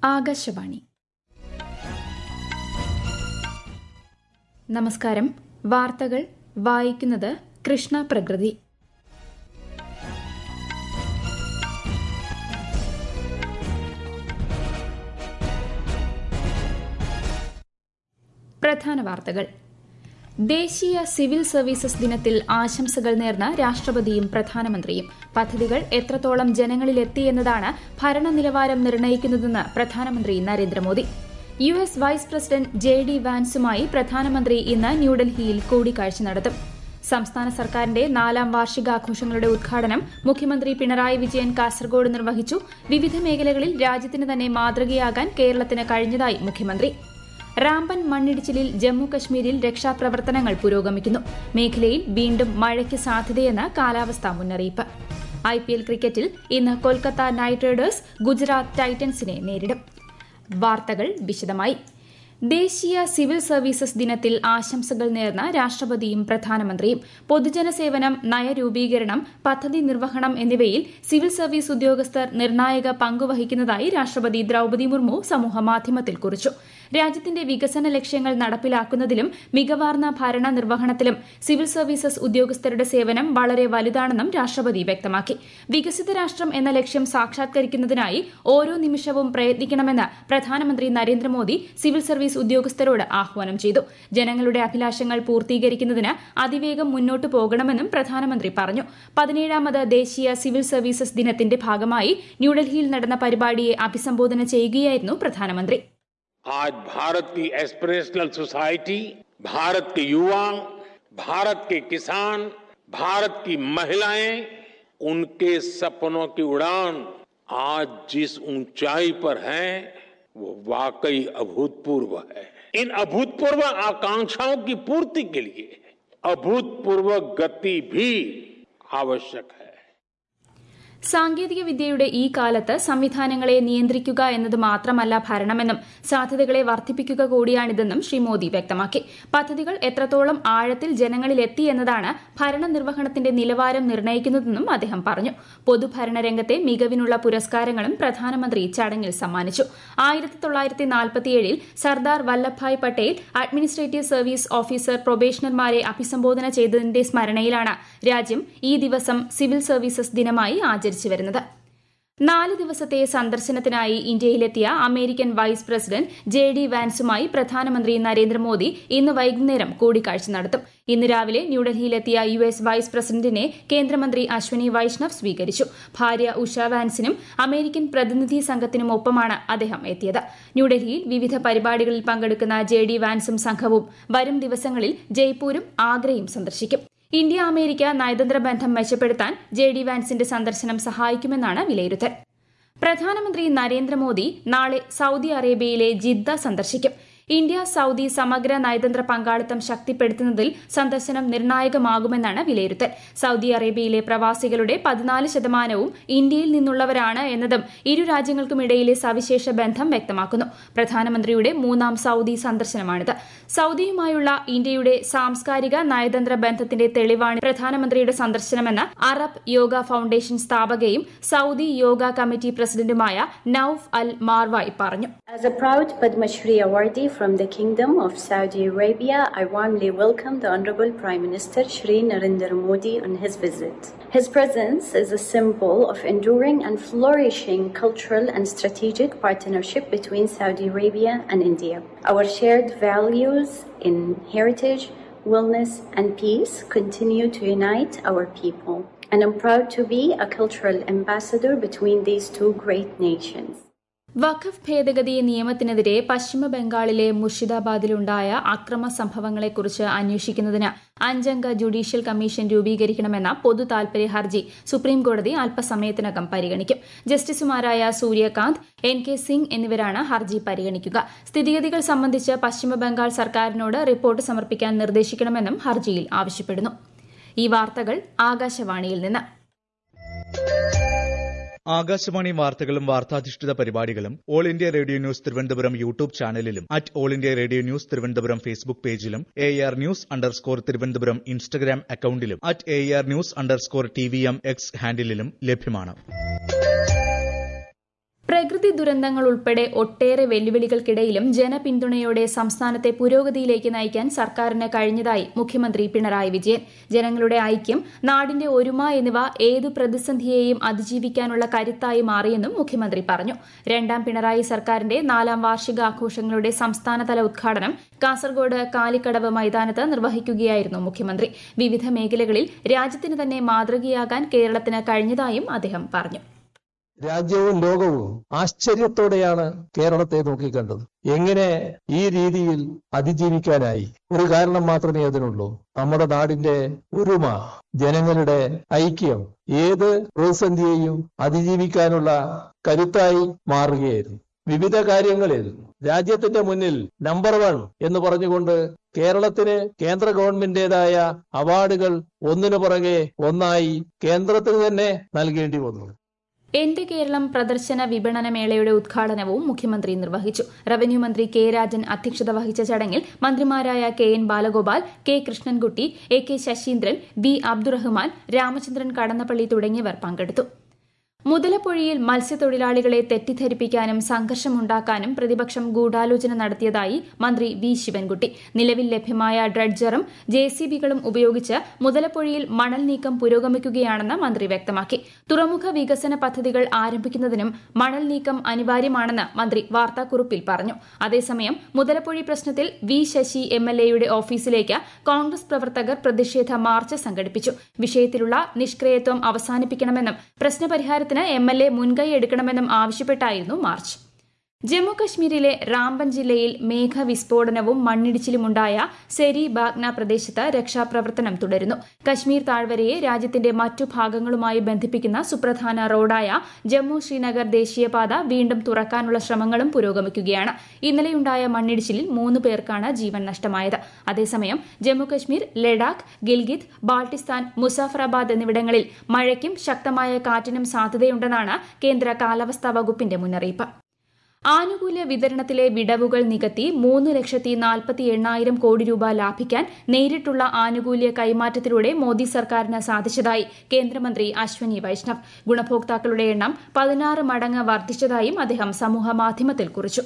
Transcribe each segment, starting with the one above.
ആകാശവാണി നമസ്കാരം വാർത്തകൾ വായിക്കുന്നത് കൃഷ്ണ പ്രകൃതി പ്രധാന വാർത്തകൾ ദേശീയ സിവിൽ സർവീസസ് ദിനത്തിൽ ആശംസകൾ നേർന്ന രാഷ്ട്രപതിയും പ്രധാനമന്ത്രിയും പദ്ധതികൾ എത്രത്തോളം ജനങ്ങളിലെത്തിയെന്നതാണ് ഭരണ നിലവാരം നിർണ്ണയിക്കുന്നതെന്ന് പ്രധാനമന്ത്രി Narendra Modi U S vice president J D വാൻസുമായി പ്രധാനമന്ത്രി ഇന്ന് ന്യൂഡൽഹിയിൽ കൂടിക്കാഴ്ച നടത്തും സംസ്ഥാന സർക്കാരിന്റെ നാലാം വാർഷികാഘോഷങ്ങളുടെ ഉദ്ഘാടനം മുഖ്യമന്ത്രി പിണറായി വിജയൻ കാസർഗോഡ് നിർവഹിച്ചു വിവിധ മേഖലകളിൽ രാജ്യത്തിന് തന്നെ മാതൃകയാകാൻ കേരളത്തിന് കഴിഞ്ഞതായി മുഖ്യമന്ത്രി റാംബൻ മണ്ണിടിച്ചിലിൽ ജമ്മു കശ്മീരിൽ രക്ഷാപ്രവർത്തനങ്ങൾ പുരോഗമിക്കുന്നു മേഖലയിൽ വീണ്ടും മഴയ്ക്ക് സാധ്യതയെന്ന് കാലാവസ്ഥാ മുന്നറിയിപ്പ് ഐ പി എൽ ക്രിക്കറ്റിൽ ഇന്ന് കൊൽക്കത്ത നൈറ്റ് റൈഡേഴ്സ് ഗുജറാത്ത് ടൈറ്റൻസിനെ നേരിടും വാർത്തകൾ വിശദമായി ദേശീയ സിവിൽ സർവീസസ് ദിനത്തിൽ ആശംസകൾ നേർന്ന രാഷ്ട്രപതിയും പ്രധാനമന്ത്രിയും പൊതുജന സേവനം നയരൂപീകരണം പദ്ധതി നിർവഹണം എന്നിവയിൽ സിവിൽ സർവീസ് ഉദ്യോഗസ്ഥർ നിർണായക പങ്കുവഹിക്കുന്നതായി രാഷ്ട്രപതി ദ്രൌപദി മുർമു സമൂഹമാധ്യമത്തിൽ കുറിച്ചു രാജ്യത്തിന്റെ വികസന ലക്ഷ്യങ്ങൾ നടപ്പിലാക്കുന്നതിലും മികവാർന്ന ഭരണ നിർവഹണത്തിലും സിവിൽ സർവീസസ് ഉദ്യോഗസ്ഥരുടെ സേവനം വളരെ വലുതാണെന്നും രാഷ്ട്രപതി വ്യക്തമാക്കി വികസിത രാഷ്ട്രം എന്ന ലക്ഷ്യം സാക്ഷാത്കരിക്കുന്നതിനായി ഓരോ നിമിഷവും പ്രയത്നിക്കണമെന്ന് പ്രധാനമന്ത്രി നരേന്ദ്രമോദി സിവിൽ സർവീസ് ഉദ്യോഗസ്ഥരോട് ആഹ്വാനം ചെയ്തു ജനങ്ങളുടെ അഭിലാഷങ്ങൾ പൂർത്തീകരിക്കുന്നതിന് അതിവേഗം മുന്നോട്ടു പോകണമെന്നും പ്രധാനമന്ത്രി പറഞ്ഞു പതിനേഴാമത് ദേശീയ സിവിൽ സർവീസസ് ദിനത്തിന്റെ ഭാഗമായി ന്യൂഡൽഹിയിൽ നടന്ന പരിപാടിയെ അഭിസംബോധന ചെയ്യുകയായിരുന്നു പ്രധാനമന്ത്രി आज भारत की एस्पिरेशनल सोसाइटी भारत के युवा भारत के किसान भारत की महिलाएं उनके सपनों की उड़ान आज जिस ऊंचाई पर है वो वाकई अभूतपूर्व है इन अभूतपूर्व आकांक्षाओं की पूर्ति के लिए अभूतपूर्व गति भी आवश्यक है സാങ്കേതിക വിദ്യയുടെ ഈ കാലത്ത് സംവിധാനങ്ങളെ നിയന്ത്രിക്കുക എന്നത് മാത്രമല്ല ഭരണമെന്നും സാധ്യതകളെ വർദ്ധിപ്പിക്കുക കൂടിയാണിതെന്നും ശ്രീ മോദി വ്യക്തമാക്കി പദ്ധതികൾ എത്രത്തോളം ആഴത്തിൽ ജനങ്ങളിലെത്തി എന്നതാണ് ഭരണനിർവഹണത്തിന്റെ നിലവാരം നിർണ്ണയിക്കുന്നതെന്നും അദ്ദേഹം പറഞ്ഞു പൊതുഭരണ രംഗത്തെ മികവിനുള്ള പുരസ്കാരങ്ങളും പ്രധാനമന്ത്രി ചടങ്ങിൽ സമ്മാനിച്ചു ആയിരത്തി തൊള്ളായിരത്തി നാൽപ്പത്തിയേഴിൽ Sardar Vallabhbhai Patel administrative service officer പ്രൊബേഷണർമാരെ അഭിസംബോധന ചെയ്തതിന്റെ സ്മരണയിലാണ് രാജ്യം ഈ ദിവസം സിവിൽ സർവീസസ് ദിനമായി ആചരിച്ചു വരുന്നത് നാല് ദിവസത്തെ സന്ദർശനത്തിനായി ഇന്ത്യയിലെത്തിയ American vice president J D വാൻസുമായി പ്രധാനമന്ത്രി നരേന്ദ്രമോദി ഇന്ന് വൈകുന്നേരം കൂടിക്കാഴ്ച നടത്തും ഇന്ന് രാവിലെ ന്യൂഡൽഹിയിലെത്തിയ യു എസ് വൈസ് പ്രസിഡന്റിനെ കേന്ദ്രമന്ത്രി അശ്വനി വൈഷ്ണവ് സ്വീകരിച്ചു ഭാര്യ ഉഷ വാൻസിനും അമേരിക്കൻ പ്രതിനിധി സംഘത്തിനുമൊപ്പമാണ് അദ്ദേഹം എത്തിയത് ന്യൂഡൽഹിയിൽ വിവിധ പരിപാടികളിൽ പങ്കെടുക്കുന്ന ജെ ഡി വാൻസും സംഘവും വരും ദിവസങ്ങളിൽ ജയ്പൂരും ആഗ്രയും സന്ദർശിക്കും ഇന്ത്യ അമേരിക്ക നയതന്ത്ര ബന്ധം മെച്ചപ്പെടുത്താൻ ജെ ഡി വാൻസിന്റെ സന്ദർശനം സഹായിക്കുമെന്നാണ് വിലയിരുത്തൽ പ്രധാനമന്ത്രി നരേന്ദ്രമോദി നാളെ സൌദി അറേബ്യയിലെ ജിദ്ദ സന്ദർശിക്കും ഇന്ത്യ സൌദി സമഗ്ര നയതന്ത്ര പങ്കാളിത്തം ശക്തിപ്പെടുത്തുന്നതിൽ സന്ദർശനം നിർണായകമാകുമെന്നാണ് വിലയിരുത്തൽ സൌദി അറേബ്യയിലെ പ്രവാസികളുടെ പതിനാല് ശതമാനവും ഇന്ത്യയിൽ നിന്നുള്ളവരാണ് എന്നതും ഇരു രാജ്യങ്ങൾക്കുമിടയിലെ സവിശേഷ ബന്ധം വ്യക്തമാക്കുന്നു പ്രധാനമന്ത്രിയുടെ മൂന്നാം സൌദി സന്ദർശനമാണിത് സൌദിയുമായുള്ള ഇന്ത്യയുടെ സാംസ്കാരിക നയതന്ത്ര ബന്ധത്തിന്റെ തെളിവാണ് പ്രധാനമന്ത്രിയുടെ സന്ദർശനമെന്ന് അറബ് യോഗ ഫൌണ്ടേഷൻ സ്ഥാപകയും സൌദി യോഗ കമ്മിറ്റി പ്രസിഡന്റുമായ നൌഫ് അൽ മാർവായ് പറഞ്ഞു As a proud Padma Shri awardee from the Kingdom of Saudi Arabia, I warmly welcome the Honorable Prime Minister Shri Narendra Modi on his visit. His presence is a symbol of enduring and flourishing cultural and strategic partnership between Saudi Arabia and India. Our shared values in heritage, wellness, and peace continue to unite our people. And I'm proud to be a cultural ambassador between these two great nations. വഖഫ് ഭേദഗതി നിയമത്തിനെതിരെ പശ്ചിമ ബംഗാളിലെ മുർഷിദാബാദിലുണ്ടായ അക്രമ സംഭവങ്ങളെക്കുറിച്ച് അന്വേഷിക്കുന്നതിന് അഞ്ചംഗ judicial commission രൂപീകരിക്കണമെന്ന പൊതു താൽപര്യ ഹർജി സുപ്രീംകോടതി അല്പസമയത്തിനകം പരിഗണിക്കും ജസ്റ്റിസുമാരായ സൂര്യകാന്ത് എൻ കെ സിംഗ് എന്നിവരാണ് ഹർജി പരിഗണിക്കുക സ്ഥിതിഗതികൾ സംബന്ധിച്ച് പശ്ചിമ ബംഗാൾ സർക്കാരിനോട് റിപ്പോർട്ട് സമർപ്പിക്കാൻ നിർദ്ദേശിക്കണമെന്നും ഹർജിയിൽ ആവശ്യപ്പെടുന്നു ഈ വാർത്തകൾ ആകാശവാണിയിൽ നിന്ന് ആകാശവാണി വാർത്തകളും വാർത്താധിഷ്ഠിത പരിപാടികളും all India radio news Thiruvananthapuram YouTube ചാനലിലും at all India radio news Thiruvananthapuram Facebook പേജിലും A R news underscore Thiruvananthapuram Instagram അക്കൌണ്ടിലും at A R news underscore T V M X ഹാൻഡിലും ലഭ്യമാണ് പ്രകൃതി ദുരന്തങ്ങൾ ഉൾപ്പെടെ ഒട്ടേറെ വെല്ലുവിളികൾക്കിടയിലും ജനപിന്തുണയോടെ സംസ്ഥാനത്തെ പുരോഗതിയിലേക്ക് നയിക്കാൻ സർക്കാരിന് കഴിഞ്ഞതായി മുഖ്യമന്ത്രി പിണറായി വിജയൻ ജനങ്ങളുടെ ഐക്യം നാടിന്റെ ഒരുമ എന്നിവ ഏതു പ്രതിസന്ധിയെയും അതിജീവിക്കാനുള്ള കരുത്തായി മാറിയെന്നും മുഖ്യമന്ത്രി പറഞ്ഞു രണ്ടാം പിണറായി സർക്കാരിന്റെ നാലാം വാർഷികാഘോഷങ്ങളുടെ സംസ്ഥാനതല ഉദ്ഘാടനം കാസർഗോഡ് കാലിക്കടവ് മൈതാനത്ത് നിർവഹിക്കുകയായിരുന്നു മുഖ്യമന്ത്രി വിവിധ മേഖലകളിൽ രാജ്യത്തിന് തന്നെ മാതൃകയാകാൻ കേരളത്തിന് കഴിഞ്ഞതായും അദ്ദേഹം പറഞ്ഞു രാജ്യവും ലോകവും ആശ്ചര്യത്തോടെയാണ് കേരളത്തെ നോക്കിക്കണ്ടത് എങ്ങനെ ഈ രീതിയിൽ അതിജീവിക്കാനായി ഒരു കാരണം മാത്രമേ അതിനുള്ളൂ നമ്മുടെ നാടിന്റെ ഒരുമ ജനങ്ങളുടെ ഐക്യം ഏത് പ്രതിസന്ധിയെയും അതിജീവിക്കാനുള്ള കരുത്തായി മാറുകയായിരുന്നു വിവിധ കാര്യങ്ങളിൽ രാജ്യത്തിന്റെ മുന്നിൽ നമ്പർ വൺ എന്ന് പറഞ്ഞുകൊണ്ട് കേരളത്തിന് കേന്ദ്ര ഗവൺമെന്റിന്റേതായ അവാർഡുകൾ ഒന്നിനു പുറകെ ഒന്നായി കേന്ദ്രത്തിന് തന്നെ നൽകേണ്ടി വന്നു എന്റെ കേരളം പ്രദർശന വിപണന മേളയുടെ ഉദ്ഘാടനവും മുഖ്യമന്ത്രി നിർവഹിച്ചു റവന്യൂ മന്ത്രി കെ രാജൻ അധ്യക്ഷത വഹിച്ച ചടങ്ങിൽ മന്ത്രിമാരായ K N Balagopal K Krishnankutty A K Saseendran B Abdurahman Ramachandran Kadannappally തുടങ്ങിയവർ പങ്കെടുത്തു മുതലപ്പൊഴിയിൽ മത്സ്യത്തൊഴിലാളികളെ തെറ്റിദ്ധരിപ്പിക്കാനും സംഘർഷമുണ്ടാക്കാനും പ്രതിപക്ഷം ഗൂഢാലോചന നടത്തിയതായി മന്ത്രി വി ശിവൻകുട്ടി നിലവിൽ ലഭ്യമായ ഡ്രഡ്ജറും ജെ സി ബികളും ഉപയോഗിച്ച് മുതലപ്പൊഴിയിൽ മണൽ നീക്കം പുരോഗമിക്കുകയാണെന്ന് മന്ത്രി വ്യക്തമാക്കി തുറമുഖ വികസന പദ്ധതികൾ ആരംഭിക്കുന്നതിനും മണൽ നീക്കം അനിവാര്യമാണെന്ന് മന്ത്രി വാർത്താക്കുറിപ്പിൽ പറഞ്ഞു അതേസമയം മുതലപ്പൊഴി പ്രശ്നത്തിൽ വി ശശി എം എൽ എയുടെ ഓഫീസിലേക്ക് കോൺഗ്രസ് പ്രവർത്തകർ പ്രതിഷേധ മാർച്ച് സംഘടിപ്പിച്ചു വിഷയത്തിലുള്ള നിഷ്ക്രിയത്വം അവസാനിപ്പിക്കണമെന്നും പ്രശ്നപരിഹാരത്തിന് എം എൽ എ മുൻകൈ എടുക്കണമെന്നും ആവശ്യപ്പെട്ടായിരുന്നു മാർച്ച് ജമ്മു കശ്മീരിലെ റാംബൻ ജില്ലയിൽ മേഘവിസ്ഫോടനവും മണ്ണിടിച്ചിലുമുണ്ടായ സെരി ബാഗ്ന പ്രദേശത്ത് രക്ഷാപ്രവർത്തനം തുടരുന്നു കശ്മീർ താഴ്വരയെ രാജ്യത്തിന്റെ മറ്റു ഭാഗങ്ങളുമായി ബന്ധിപ്പിക്കുന്ന സുപ്രധാന റോഡായ ജമ്മു ശ്രീനഗർ ദേശീയപാത വീണ്ടും തുറക്കാനുള്ള ശ്രമങ്ങളും പുരോഗമിക്കുകയാണ് ഇന്നലെയുണ്ടായ മണ്ണിടിച്ചിലിൽ മൂന്ന് പേർക്കാണ് ജീവൻ നഷ്ടമായത് അതേസമയം ജമ്മു കശ്മീർ ലഡാക്ക് ഗിൽഗിത് ബാൾട്ടിസ്ഥാൻ മുസാഫറാബാദ് എന്നിവിടങ്ങളിൽ മഴയ്ക്കും ശക്തമായ കാറ്റിനും സാധ്യതയുണ്ടെന്നാണ് കേന്ദ്ര കാലാവസ്ഥാ വകുപ്പിന്റെ മുന്നറിയിപ്പ് ആനുകൂല്യ വിതരണത്തിലെ വിടവുകൾ നികത്തി മൂന്ന് ലക്ഷത്തി നാൽപ്പത്തി എണ്ണായിരം കോടി രൂപ ലാഭിക്കാൻ നേരിട്ടുള്ള ആനുകൂല്യ കൈമാറ്റത്തിലൂടെ മോദി സർക്കാരിന് സാധിച്ചതായി കേന്ദ്രമന്ത്രി അശ്വനി വൈഷ്ണവ് ഗുണഭോക്താക്കളുടെ എണ്ണം പതിനാറ് മടങ്ങ് വർദ്ധിച്ചതായും അദ്ദേഹം സമൂഹമാധ്യമത്തിൽ കുറിച്ചു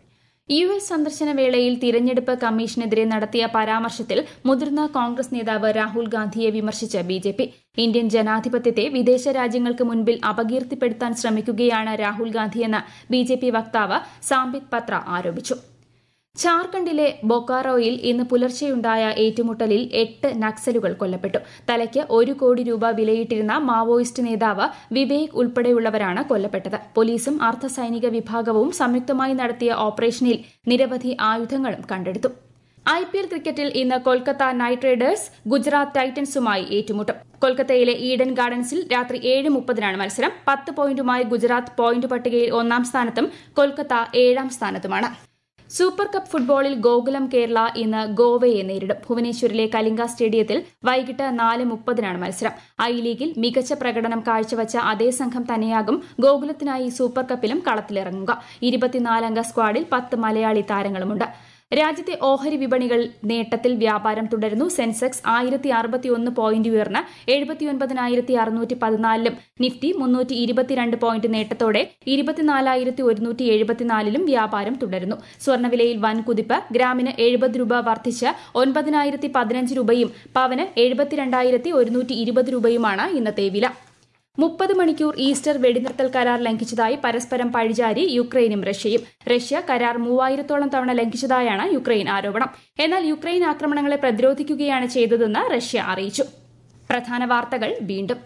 യു എസ് സന്ദർശന വേളയിൽ തിരഞ്ഞെടുപ്പ് കമ്മീഷനെതിരെ നടത്തിയ പരാമർശത്തിൽ മുതിർന്ന കോൺഗ്രസ് നേതാവ് രാഹുൽ ഗാന്ധിയെ വിമർശിച്ച് ബി ജെ പി ഇന്ത്യൻ ജനാധിപത്യത്തെ വിദേശ രാജ്യങ്ങൾക്ക് മുൻപിൽ അപകീർത്തിപ്പെടുത്താൻ ശ്രമിക്കുകയാണ് രാഹുൽ ഗാന്ധിയെന്ന് ബി ജെ പി വക്താവ് സാംബിത് പത്ര ആരോപിച്ചു ഝാർഖണ്ഡിലെ ബൊക്കാറോയിൽ ഇന്ന് പുലർച്ചെയുണ്ടായ ഏറ്റുമുട്ടലിൽ എട്ട് നക്സലുകൾ കൊല്ലപ്പെട്ടു തലയ്ക്ക് ഒരു കോടി രൂപ വിലയിട്ടിരുന്ന മാവോയിസ്റ്റ് നേതാവ് വിവേക് ഉൾപ്പെടെയുള്ളവരാണ് കൊല്ലപ്പെട്ടത് പോലീസും അർദ്ധസൈനിക വിഭാഗവും സംയുക്തമായി നടത്തിയ ഓപ്പറേഷനിൽ നിരവധി ആയുധങ്ങളും കണ്ടെടുത്തു ഐ പി എൽ ക്രിക്കറ്റിൽ ഇന്ന് കൊൽക്കത്ത നൈറ്റ് റൈഡേഴ്സ് ഗുജറാത്ത് ടൈറ്റൻസുമായി ഏറ്റുമുട്ടും കൊൽക്കത്തയിലെ ഈഡൻ ഗാർഡൻസിൽ രാത്രി ഏഴ് മുപ്പതിനാണ് മത്സരം പത്ത് പോയിന്റുമായി ഗുജറാത്ത് പോയിന്റ് പട്ടികയിൽ ഒന്നാം സ്ഥാനത്തും കൊൽക്കത്ത ഏഴാം സ്ഥാനത്തുമാണ് സൂപ്പർ കപ്പ് ഫുട്ബോളിൽ ഗോകുലം കേരള ഇന്ന് ഗോവയെ നേരിടും ഭുവനേശ്വരിലെ കലിംഗ സ്റ്റേഡിയത്തിൽ വൈകിട്ട് നാല് മുപ്പതിനാണ് മത്സരം ഐ ലീഗിൽ മികച്ച പ്രകടനം കാഴ്ചവച്ച അതേ സംഘം തന്നെയാകും ഗോകുലത്തിനായി സൂപ്പർ കപ്പിലും കളത്തിലിറങ്ങുക ഇരുപത്തിനാലംഗ സ്ക്വാഡിൽ പത്ത് മലയാളി താരങ്ങളുമുണ്ട് രാജ്യത്തെ ഓഹരി വിപണികൾ നേട്ടത്തിൽ വ്യാപാരം തുടരുന്നു സെൻസെക്സ് ആയിരത്തി അറുപത്തിയൊന്ന് പോയിന്റ് ഉയർന്ന് എഴുപത്തിയൊൻപതിനായിരത്തി അറുന്നൂറ്റി പതിനാലിലും നിഫ്റ്റി മുന്നൂറ്റി ഇരുപത്തിരണ്ട് പോയിന്റ് നേട്ടത്തോടെ ഇരുപത്തിനാലായിരത്തി ഒരുന്നൂറ്റി എഴുപത്തിനാലിലും വ്യാപാരം തുടരുന്നു സ്വർണ്ണവിലയിൽ വൻ കുതിപ്പ് ഗ്രാമിന് എഴുപത് രൂപ വർദ്ധിച്ച് ഒൻപതിനായിരത്തി പതിനഞ്ച് രൂപയും പവന് എഴുപത്തിരണ്ടായിരത്തി ഒരുന്നൂറ്റി ഇരുപത് രൂപയുമാണ് ഇന്നത്തെ വില മുപ്പത് മണിക്കൂർ ഈസ്റ്റർ വെടിനിർത്തൽ കരാർ ലംഘിച്ചതായി പരസ്പരം പഴിചാരി യുക്രൈനും റഷ്യയും റഷ്യ കരാർ മൂവായിരത്തോളം തവണ ലംഘിച്ചതായാണ് യുക്രൈൻ ആരോപണം എന്നാൽ യുക്രൈൻ ആക്രമണങ്ങളെ പ്രതിരോധിക്കുകയാണ് ചെയ്തതെന്ന് റഷ്യ അറിയിച്ചു പ്രധാന വാർത്തകൾ വീണ്ടും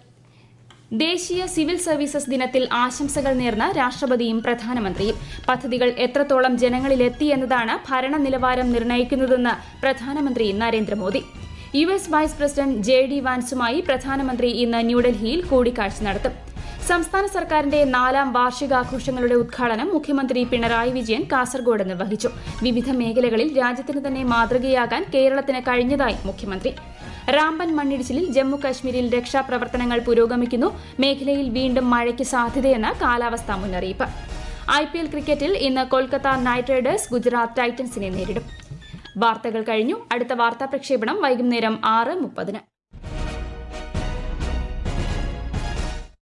ദേശീയ സിവിൽ സർവീസസ് ദിനത്തിൽ ആശംസകൾ നേർന്ന രാഷ്ട്രപതിയും പ്രധാനമന്ത്രിയും പദ്ധതികൾ എത്രത്തോളം ജനങ്ങളിലെത്തി എന്നതാണ് ഭരണ നിലവാരം നിർണ്ണയിക്കുന്നതെന്ന് പ്രധാനമന്ത്രി Narendra Modi U S vice president J D വാൻസുമായി പ്രധാനമന്ത്രി ഇന്ന് ന്യൂഡൽഹിയിൽ കൂടിക്കാഴ്ച നടത്തും സംസ്ഥാന സർക്കാരിന്റെ നാലാം വാർഷികാഘോഷങ്ങളുടെ ഉദ്ഘാടനം മുഖ്യമന്ത്രി പിണറായി വിജയൻ കാസർഗോഡ് നിർവഹിച്ചു വിവിധ മേഖലകളിൽ രാജ്യത്തിന് തന്നെ മാതൃകയാകാൻ കേരളത്തിന് കഴിഞ്ഞതായി മുഖ്യമന്ത്രി റാംബൻ മണ്ണിടിച്ചിലിൽ ജമ്മു കശ്മീരിൽ രക്ഷാപ്രവർത്തനങ്ങൾ പുരോഗമിക്കുന്നു മേഖലയിൽ വീണ്ടും മഴയ്ക്ക് സാധ്യതയെന്ന് കാലാവസ്ഥാ മുന്നറിയിപ്പ് ഐ പി എൽ ക്രിക്കറ്റിൽ ഇന്ന് കൊൽക്കത്ത നൈറ്റ് റൈഡേഴ്സ് ഗുജറാത്ത് ടൈറ്റൻസിനെ നേരിടും വാർത്തകൾ കഴിഞ്ഞു അടുത്ത വാർത്താ പ്രക്ഷേപണം വൈകുന്നേരം ആറ് മുപ്പതിന്